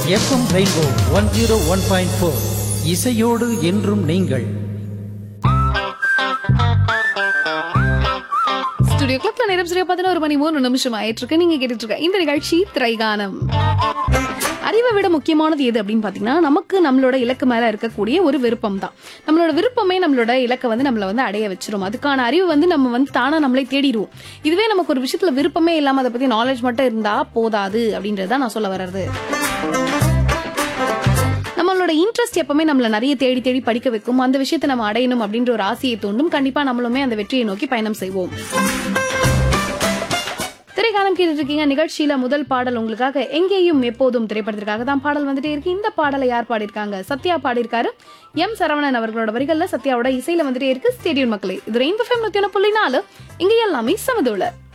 FM rainbow one zero one point four இசையோடு என்றும் நீங்கள் ஸ்டுடியோ கிளப்ல நேரம் சரியா பதினோரு மணி மூணு நிமிஷம் ஆயிட்டு இருக்கு நீங்க கேட்டுட்டு இருக்க இந்த நிகழ்ச்சி திரைகானம் அறிவை விட முக்கியமானது எது அப்படின்னு பாத்தீங்கன்னா நமக்கு நம்மளோட இலக்கு மேல இருக்கக்கூடிய ஒரு விருப்பம் தான் நம்மளோட விருப்பமே நம்மளோட இலக்கை வந்து நம்மள வந்து அடைய வச்சிரும் அதுக்கான அறிவு வந்து நம்ம வந்து தானா நம்மளே தேடிடுவோம் இதுவே நமக்கு ஒரு விஷயத்துல விருப்பமே இல்லாம அதை பத்தி நாலேஜ் மட்டும் இருந்தா போதாது அப்படின்றத நான் சொல்ல வர்றது நம்மளோட இன்ட்ரெஸ்ட் எப்பவுமே நம்மள நிறைய தேடி தேடி படிக்க வைக்கும் அந்த விஷயத்தை நம்ம அடையணும் அப்படின்ற ஒரு ஆசையை தூண்டும் கண்டிப்பா நம்மளுமே அந்த வெற்றியை நோக்கி பயணம் செய்வோம் திரைக்காலம் கேட்டுட்டு இருக்கீங்க நிகழ்ச்சியில முதல் பாடல் உங்களுக்காக எங்கேயும் எப்போதும் திரைப்படத்திற்காக தான் பாடல் வந்துட்டே இருக்கு இந்த பாடலை யார் பாடியிருக்காங்க சத்யா பாடியிருக்காரு எம் சரவணன் அவர்களோட வரிகள்ல சத்யாவோட இசையில வந்துட்டே இருக்கு ஸ்டேடியம் மக்களே இது ரெயின்போ ஃபேம் நூத்தி ஒன்று புள்ளி நாலு இங்க எல்லாமே சமதுள்ள